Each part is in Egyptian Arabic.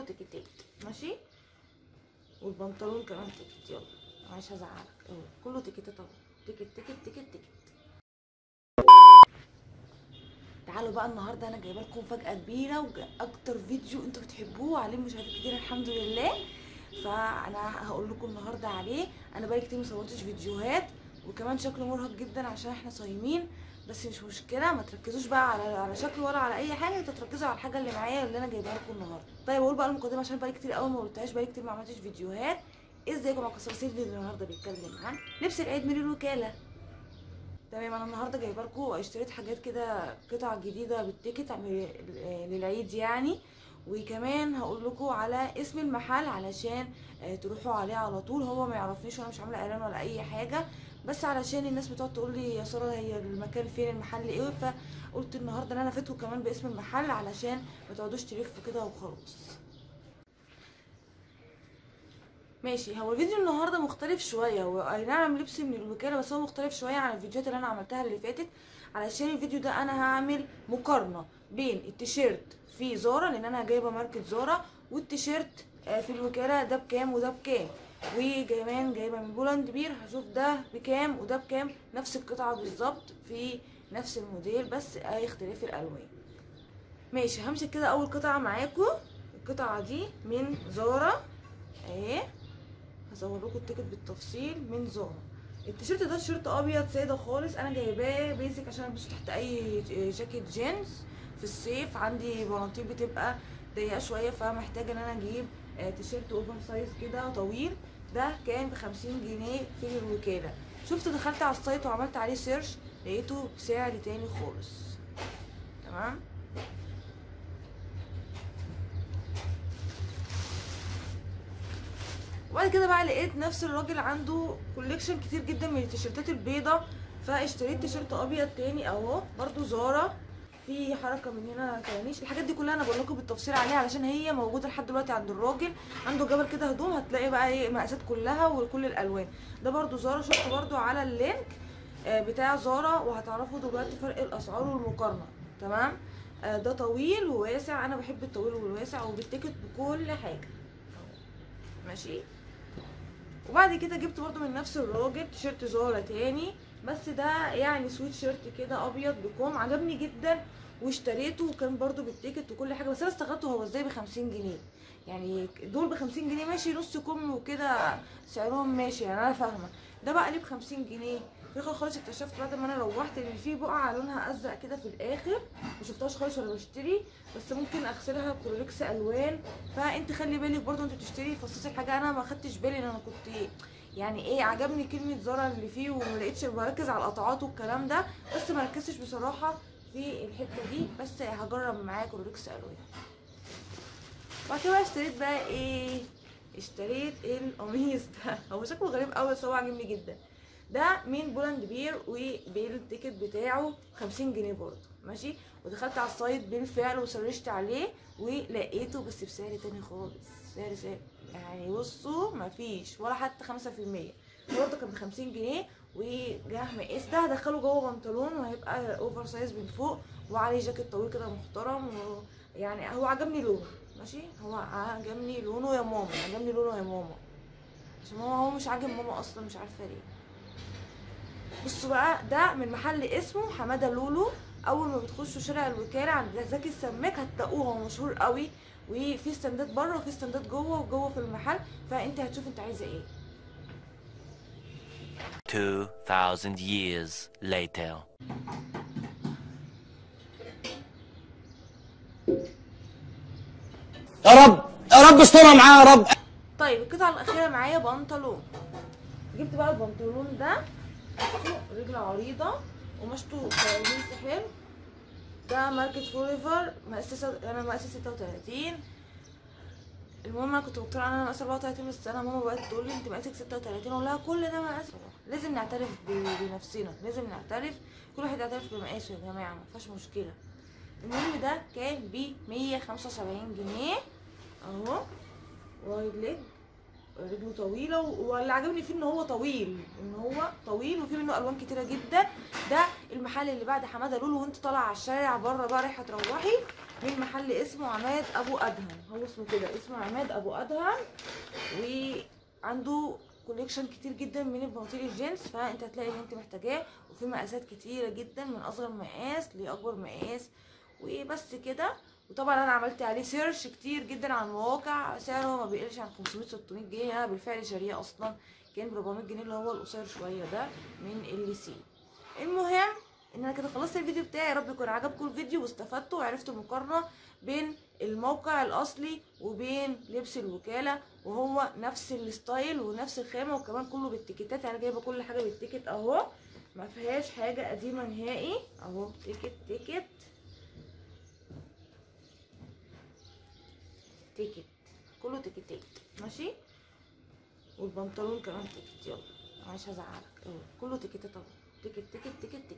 وتيكتات ماشي والبنطلون كمان تيكت يلا مش هزعلك اهو كله تيكتات اهو تيكت تيكت تيكت تيكت تعالوا بقى النهارده انا جايبه لكم مفاجاه كبيره واكتر فيديو انتوا بتحبوه عليه مشاهدات كتير الحمد لله فانا هقول لكم النهارده عليه انا بقالي كتير مصورتش فيديوهات وكمان شكله مرهق جدا عشان احنا صايمين بس مش مشكله ما تركزوش بقى على على شكله ولا على اي حاجه انتوا تركزوا على الحاجه اللي معايا اللي انا جايبها لكم النهارده طيب اقول بقى المقدمه عشان بقالي كتير قوي ما قلتهاش بقالي كتير ما عملتش فيديوهات ازيكم يا كسر سيدي اللي النهارده بيتكلم عن لبس العيد من الوكاله تمام انا النهارده جايبه لكم اشتريت حاجات كده قطع جديده بالتيكت عم- للعيد يعني وكمان هقول لكم على اسم المحل علشان آه، تروحوا عليه على طول هو ما يعرفنيش وانا مش عامله اعلان ولا اي حاجه بس علشان الناس بتقعد تقول لي يا ساره هي المكان فين المحل ايه فقلت النهارده ان انا فاتكم كمان باسم المحل علشان ما تقعدوش تلفوا كده وخلاص ماشي هو الفيديو النهارده مختلف شويه هو اي نعم لبسي من الوكاله بس هو مختلف شويه عن الفيديوهات اللي انا عملتها اللي فاتت علشان الفيديو ده انا هعمل مقارنه بين التيشيرت في زارا لان انا جايبه ماركه زارا والتيشيرت آه، في الوكاله ده بكام وده بكام وكمان جايبه من بولاند بير هشوف ده بكام وده بكام نفس القطعه بالظبط في نفس الموديل بس آه، اختلاف الالوان ماشي همسك كده اول قطعه معاكم القطعه دي من زارا اهي هصور لكم التيكت بالتفصيل من زارا التيشيرت ده تيشيرت ابيض ساده خالص انا جايباه بيزك عشان البسه تحت اي جاكيت جينز في الصيف عندي بناطيل بتبقى ضيقه شويه فمحتاجه ان انا اجيب آه، تيشيرت اوفر سايز كده طويل ده كان بخمسين جنيه في الوكاله شفت دخلت على السايت وعملت عليه سيرش لقيته بسعر تاني خالص تمام وبعد كده بقى لقيت نفس الراجل عنده كوليكشن كتير جدا من التيشيرتات البيضة فاشتريت تيشيرت ابيض تاني اهو برضو زارا في حركه من هنا كرانيش الحاجات دي كلها انا بقول لكم بالتفصيل عليها علشان هي موجوده لحد دلوقتي عند الراجل عنده جبل كده هدوم هتلاقي بقى ايه مقاسات كلها وكل الالوان ده برضو زارا شفت برضو على اللينك آه، بتاع زارا وهتعرفوا دلوقتي فرق الاسعار والمقارنه تمام آه، ده طويل وواسع انا بحب الطويل والواسع وبالتيكت بكل حاجه ماشي وبعد كده جبت برضو من نفس الراجل تيشيرت زارا تاني بس ده يعني سويت شيرت كده ابيض بكم عجبني جدا واشتريته وكان برضو بالتيكت وكل حاجه بس انا استغربت هو ازاي ب 50 جنيه يعني دول ب 50 جنيه ماشي نص كم وكده سعرهم ماشي يعني انا فاهمه ده بقى ليه ب 50 جنيه في الاخر خالص اكتشفت بعد ما انا روحت ان في بقعه لونها ازرق كده في الاخر ما شفتهاش خالص وانا بشتري بس ممكن اغسلها كلوريكس الوان فانت خلي بالك برضو انت بتشتري فصوص الحاجه انا ما خدتش بالي ان انا كنت يعني ايه عجبني كلمه زارا اللي فيه وما لقيتش بركز على القطعات والكلام ده بس ما ركزتش بصراحه في الحته دي بس هجرب معاه كلوريكس الوان بعد كده بقى اشتريت بقى ايه اشتريت القميص ده هو شكله غريب قوي بس هو عاجبني جدا ده من بولاند بير وبالتيكت بتاعه 50 جنيه برضه ماشي ودخلت على السايت بالفعل وسرشت عليه ولقيته بس بسعر تاني خالص سعر سعر يعني بصوا مفيش ولا حتى خمسة في المية برضه كان بخمسين جنيه وجه مقاس ده هدخله جوه بنطلون وهيبقى اوفر سايز من فوق وعليه جاكيت طويل كده محترم و... يعني هو عجبني لونه ماشي هو عجبني لونه يا ماما عجبني لونه يا ماما عشان ماما هو مش عاجب ماما اصلا مش عارفه ليه بصوا بقى ده من محل اسمه حماده لولو اول ما بتخشوا شارع الوكاله عند زكي السماك هتلاقوه هو مشهور قوي وفي استندات بره وفي استندات جوه وجوه في المحل فانت هتشوف انت عايزه ايه 2,000 years later. يا رب يا رب استرها معاه يا رب طيب القطعه الاخيره معايا بنطلون جبت بقى البنطلون ده بصوا، رجل عريضه ومشطه جينز حلو ده ماركة فوريفر مؤسسة انا مقاسي 36 المهم انا كنت مقتنعه ان انا مقاسي 34 بس انا ماما بقت تقول لي انت مقاسك 36 اقول لها كل ده مقاس لازم نعترف ب- بنفسنا لازم نعترف كل واحد يعترف بمقاسه يا جماعه ما فيهاش مشكله المهم ده كان ب 175 جنيه اهو وايد ليج رجله طويله و- واللي عجبني فيه ان هو طويل ان هو طويل وفي منه الوان كتيره جدا ده المحل اللي بعد حماده لولو وانت طالعه على الشارع بره بقى رايحه تروحي من محل اسمه عماد ابو ادهم هو اسمه كده اسمه عماد ابو ادهم وعنده كوليكشن كتير جدا من البناطيل الجينز فانت هتلاقي اللي انت محتاجاه وفي مقاسات كتيره جدا من اصغر مقاس لاكبر مقاس وبس كده وطبعا انا عملت عليه سيرش كتير جدا على المواقع سعره ما بيقلش عن 500 600 جنيه انا بالفعل شاريه اصلا كان ب 400 جنيه اللي هو القصير شويه ده من ال سي المهم ان انا كده خلصت الفيديو بتاعي يا رب يكون عجبكم الفيديو واستفدتوا وعرفتوا المقارنه بين الموقع الاصلي وبين لبس الوكاله وهو نفس الستايل ونفس الخامه وكمان كله بالتيكيتات يعني جايبه كل حاجه بالتيكت اهو ما فيهاش حاجه قديمه نهائي اهو تيكت تيكت تيكت كله تيكتات ماشي والبنطلون كمان تيكت يلا مش هزعلك اهو كله تيكتات اهو تيكت تيكت تيكت تيكت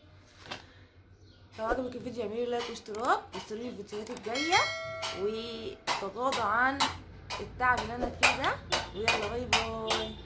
لو عجبك الفيديو اعملي لايك واشتراك واستنوني الفيديوهات الجايه وتغاضى عن التعب اللي انا فيه ده ويلا باي باي